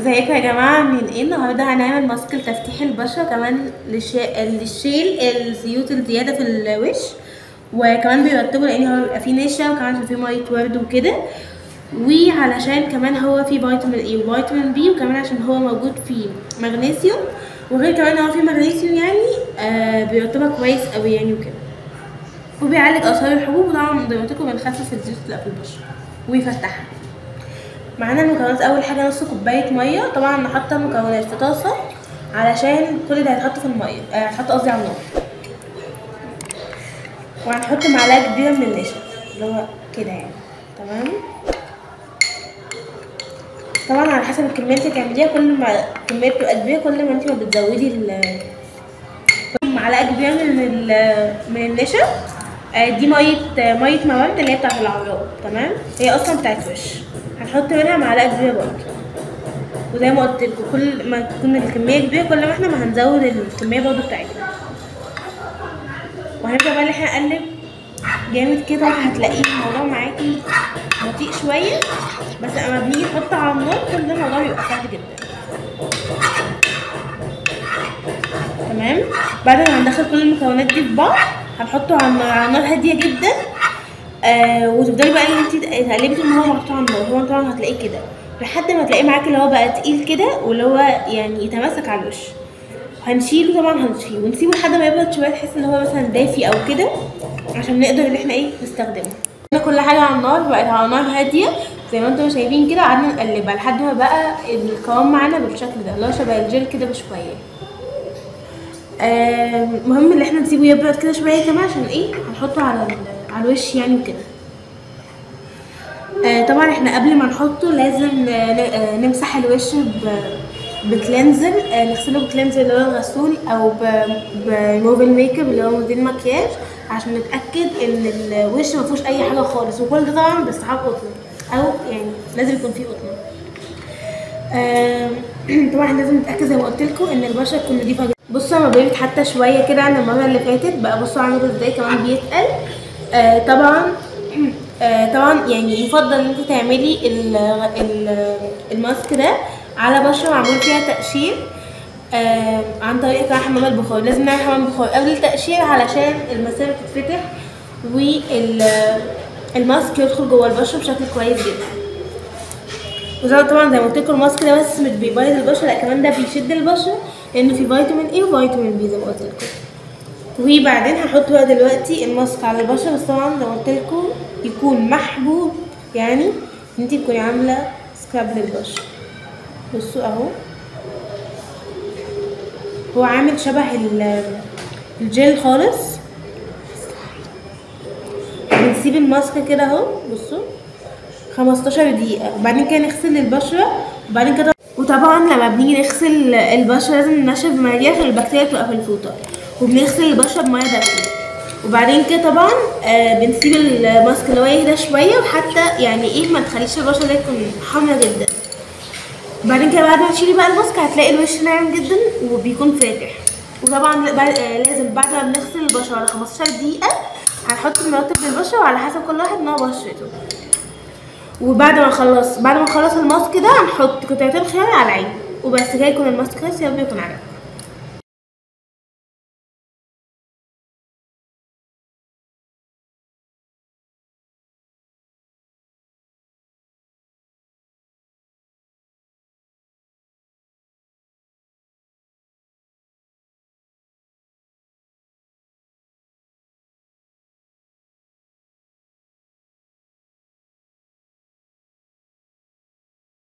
ازيكم يا جماعه عاملين ايه النهارده هنعمل ماسك لتفتيح البشره كمان للشي... للشيل الزيوت الزياده في الوش وكمان بيرطبه لان هو بيبقى فيه نشا وكمان عشان فيه ميه ورد وكده وعلشان كمان هو فيه فيتامين اي وفيتامين بي وكمان عشان هو موجود فيه مغنيسيوم وغير كمان هو فيه مغنيسيوم يعني آه بيرطبها كويس قوي يعني وكده وبيعالج اثار الحبوب وطبعا زي ما قلت لكم بيخفف الزيوت اللي في البشره ويفتحها معانا المكونات اول حاجه نص كوبايه ميه طبعا نحط المكونات في طاسه علشان كل ده هيتحط في الميه آه، هيتحط قصدي على النار وهنحط معلقه كبيره من النشا اللي هو كده يعني تمام طبعا على حسب الكميه اللي تعمليها كل ما الكميه بتبقى كبيره كل ما انت ما بتزودي ال معلقه كبيره من ال- من النشا آه، دي ميه ميه مواد اللي هي بتاعت العراق تمام هي اصلا بتاعت وش هنحط منها معلقه كبيره برضه وزي ما قلت لكم كل ما تكون الكميه كبيره كل ما احنا ما هنزود الكميه برضه بتاعتنا وهنبدا بقى ان احنا نقلب جامد كده هتلاقيه الموضوع معاكي بطيء شويه بس اما بنيجي نحط على النار كل ده الموضوع بيبقى سهل جدا تمام بعد ما هندخل كل المكونات دي في بعض هنحطه على النار على نار هاديه جدا آه وتفضلي بقى ان انت تقلبي طول ما هو محطوط على النار هو طبعا هتلاقيه كده لحد ما تلاقيه معاكي اللي هو بقى تقيل كده واللي هو يعني يتماسك على الوش هنشيله طبعا هنشيله ونسيبه لحد ما يبرد شويه تحس ان هو مثلا دافي او كده عشان نقدر ان احنا ايه نستخدمه قلنا كل حاجه على النار بقت على نار هاديه زي ما انتم شايفين كده قعدنا نقلبها لحد ما بقى القوام معانا بالشكل ده اللي هو شبه الجيل كده بشويه آه، المهم ان احنا نسيبه يبرد كده شويه كمان عشان ايه هنحطه على ال- على الوش يعني وكده آه، طبعا احنا قبل ما نحطه لازم آه، ن- آه، نمسح الوش ب- بكلينزر آه، نغسله بكلينزر اللي هو الغسول او ب- بموفل ميك اب اللي هو موديل مكياج عشان نتاكد ان الوش ما فيهوش اي حاجه خالص وكل ده طبعا باستحاب قطن او يعني لازم يكون فيه قطن آم، طبعا احنا لازم نتاكد زي ما قلت لكم ان البشره تكون نضيفه جدا بصوا لما بيبت حتى شويه كده عن المره اللي فاتت بقى بصوا عامل ازاي كمان بيتقل آه طبعا آه طبعا يعني يفضل ان انت تعملي ال ال الماسك ده على بشره معمول فيها تقشير آه عن طريق كمان حمام البخار لازم نعمل حمام بخار قبل التقشير علشان المسام تتفتح والماسك يدخل جوه البشره بشكل كويس جدا وزي طبعا زي ما قلت لكم الماسك ده بس مش بيبيض البشره لا كمان ده بيشد البشره لانه فيه فيتامين اي وفيتامين بي زي ما قلت لكم وبعدين هحط بقى دلوقتي الماسك على البشره بس طبعا زي ما قلت لكم يكون محبوب يعني ان انت تكوني عامله سكراب للبشره بصوا اهو هو عامل شبه ال- الجل خالص بنسيب الماسك كده اهو بصوا 15 دقيقة وبعدين كده نغسل البشرة وبعدين كده وطبعا لما بنيجي نغسل البشرة لازم ننشف بمية عشان البكتيريا تبقى في الفوطة وبنغسل البشرة بمية دافية وبعدين كده طبعا آه بنسيب الماسك اللي هو يهدى شوية وحتى يعني ايه ما تخليش البشرة دي تكون حامية جدا وبعدين كده بعد ما تشيلي بقى الماسك هتلاقي الوش ناعم جدا وبيكون فاتح وطبعا بعد- آه، لازم بعد ما بنغسل البشرة على 15 دقيقة هنحط المرطب للبشرة وعلى حسب كل واحد نوع بشرته وبعد ما نخلص بعد ما نخلص الماسك ده هنحط قطعتين خيار على العين وبس كده يكون الماسك خلص يا رب يكون عجبكم